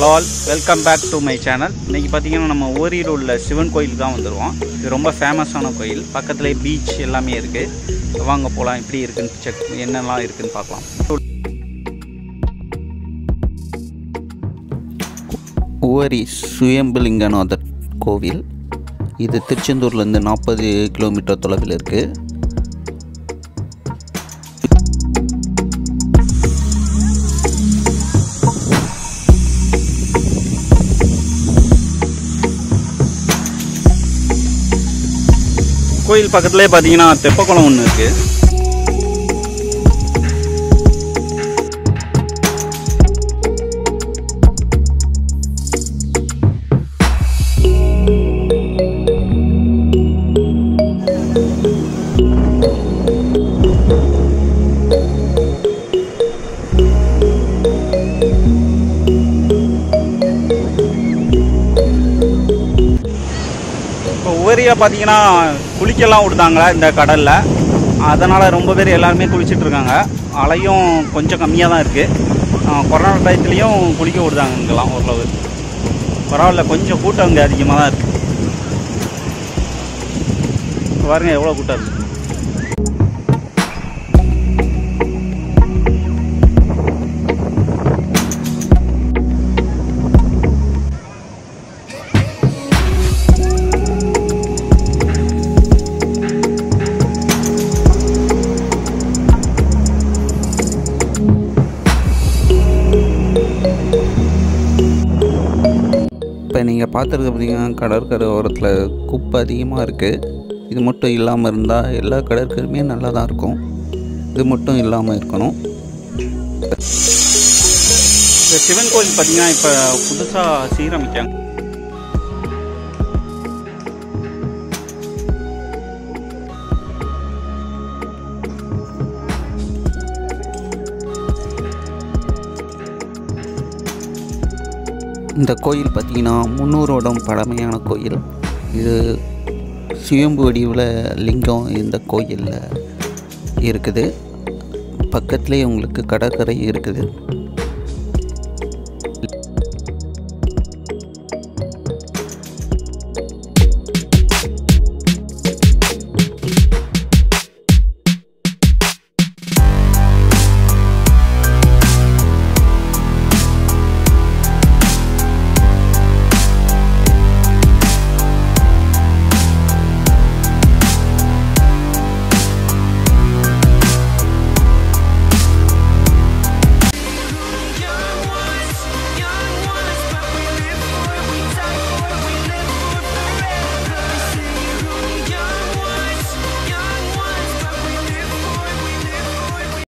hello all welcome back to my channel இன்றைக்கி பார்த்தீங்கன்னா நம்ம ஓரியில் உள்ள சிவன் கோயிலுக்கு தான் வந்துடுவோம் இது ரொம்ப ஃபேமஸான கோயில் பக்கத்துலேயே பீச் எல்லாமே இருக்குது வாங்க போகலாம் எப்படி இருக்குன்னு செக் என்னெல்லாம் இருக்குன்னு பார்க்கலாம் ஓரி சுயம்புலிங்கநாதர் கோவில் இது திருச்செந்தூர்லேருந்து நாற்பது கிலோமீட்டர் தொலைவில் இருக்குது கோயில் பக்கத்துலேயே பார்த்தீங்கன்னா தெப்பக்குளம் ஒன்று இருக்குது இப்போ உவரியாக பார்த்தீங்கன்னா குளிக்கலாம் விடுதாங்க இந்த கடலில் அதனால் ரொம்ப பேர் எல்லாருமே குளிச்சிட்டு இருக்காங்க அலையும் கொஞ்சம் கம்மியாக தான் இருக்குது கொரோனா டயத்துலேயும் குளிக்க விடுதாங்க இங்கெல்லாம் ஓரளவு பரவாயில்ல கொஞ்சம் கூட்டம் இங்கே அதிகமாக தான் இருக்குது பாருங்க எவ்வளோ கூட்டம் இருக்குது இப்போ நீங்கள் பார்த்துருக்க பார்த்தீங்கன்னா கடற்கரை ஓரத்தில் குப்பை அதிகமாக இருக்குது இது மட்டும் இல்லாமல் இருந்தால் எல்லா கடற்கரையுமே நல்லா தான் இருக்கும் இது மட்டும் இல்லாமல் இருக்கணும் இந்த சிவன் கோயில் பார்த்தீங்கன்னா இப்போ புதுசாக சீரமைக்காங்க இந்த கோயில் பார்த்திங்கன்னா முந்நூறோடம் பழமையான கோயில் இது சுயம்பு வடிவில் லிங்கம் இந்த கோயிலில் இருக்குது பக்கத்துலேயே உங்களுக்கு கடற்கரை இருக்குது